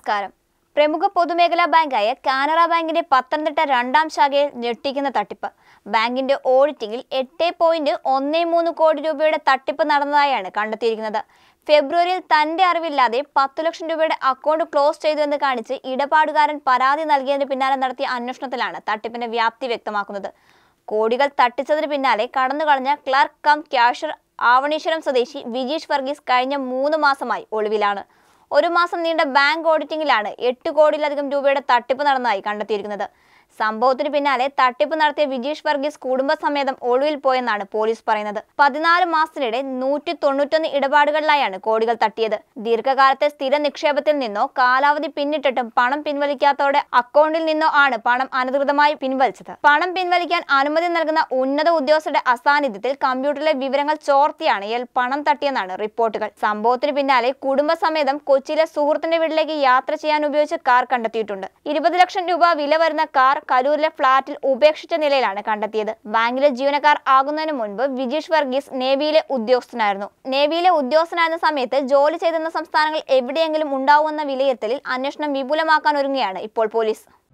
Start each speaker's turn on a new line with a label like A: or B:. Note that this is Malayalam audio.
A: നമസ്കാരം പ്രമുഖ പൊതുമേഖലാ ബാങ്കായ കാനറ ബാങ്കിന്റെ പത്തനംതിട്ട രണ്ടാം ശാഖയിൽ ഞെട്ടിക്കുന്ന തട്ടിപ്പ് ബാങ്കിന്റെ ഓഡിറ്റിംഗിൽ എട്ട് പോയിന്റ് ഒന്ന് മൂന്ന് കോടി രൂപയുടെ തട്ടിപ്പ് നടന്നതായാണ് കണ്ടെത്തിയിരിക്കുന്നത് ഫെബ്രുവരിയിൽ തന്റെ അറിവില്ലാതെ പത്തു ലക്ഷം രൂപയുടെ അക്കൗണ്ട് ക്ലോസ് ചെയ്തു എന്ന് കാണിച്ച് ഇടപാടുകാരൻ പരാതി നൽകിയതിന് പിന്നാലെ നടത്തിയ അന്വേഷണത്തിലാണ് തട്ടിപ്പിന്റെ വ്യാപ്തി വ്യക്തമാക്കുന്നത് കോടികൾ തട്ടിച്ചതിന് പിന്നാലെ കടന്നുകളഞ്ഞ ക്ലർക്ക് കം ക്യാഷർ ആവണീശ്വരം സ്വദേശി വിജീഷ് വർഗീസ് കഴിഞ്ഞ മൂന്ന് മാസമായി ഒളിവിലാണ് ഒരു മാസം നീണ്ട ബാങ്ക് ഓഡിറ്റിംഗിലാണ് എട്ട് കോടിയിലധികം രൂപയുടെ തട്ടിപ്പ് നടന്നതായി കണ്ടെത്തിയിരിക്കുന്നത് സംഭവത്തിന് പിന്നാലെ തട്ടിപ്പ് നടത്തിയ വിജീഷ് വർഗീസ് കുടുംബസമേതം ഒളിവിൽ പോയെന്നാണ് പോലീസ് പറയുന്നത് പതിനാല് മാസത്തിനിടെ നൂറ്റി തൊണ്ണൂറ്റൊന്ന് ഇടപാടുകളിലായാണ് കോടികൾ തട്ടിയത് ദീർഘകാലത്തെ സ്ഥിര നിക്ഷേപത്തിൽ നിന്നോ കാലാവധി പിന്നിട്ടിട്ടും പണം പിൻവലിക്കാത്തതോടെ അക്കൗണ്ടിൽ നിന്നോ ആണ് പണം അനധികൃതമായി പിൻവലിച്ചത് പണം പിൻവലിക്കാൻ അനുമതി നൽകുന്ന ഉന്നത ഉദ്യോഗസ്ഥരുടെ അസാന്നിധ്യത്തിൽ കമ്പ്യൂട്ടറിലെ വിവരങ്ങൾ ചോർത്തിയാണ് ഇയാൾ പണം തട്ടിയെന്നാണ് റിപ്പോർട്ടുകൾ സംഭവത്തിന് പിന്നാലെ കുടുംബസമേതം കൊച്ചിയിലെ സുഹൃത്തിന്റെ വീട്ടിലേക്ക് യാത്ര ചെയ്യാൻ ഉപയോഗിച്ച കാർ കണ്ടെത്തിയിട്ടുണ്ട് ഇരുപത് ലക്ഷം രൂപ വില വരുന്ന കാർ കരൂരിലെ ഫ്ളാറ്റിൽ ഉപേക്ഷിച്ച നിലയിലാണ് കണ്ടെത്തിയത് ബാങ്കിലെ ജീവനക്കാർ ആകുന്നതിന് മുൻപ് വിജീഷ് വർഗീസ് നേവിയിലെ ഉദ്യോഗസ്ഥനായിരുന്നു നേവിയിലെ ഉദ്യോഗസ്ഥനായിരുന്ന സമയത്ത് ജോലി ചെയ്തിരുന്ന സംസ്ഥാനങ്ങൾ എവിടെയെങ്കിലും ഉണ്ടാവുമെന്ന വിലയിരുത്തലിൽ അന്വേഷണം വിപുലമാക്കാൻ ഒരുങ്ങുകയാണ് ഇപ്പോൾ പോലീസ്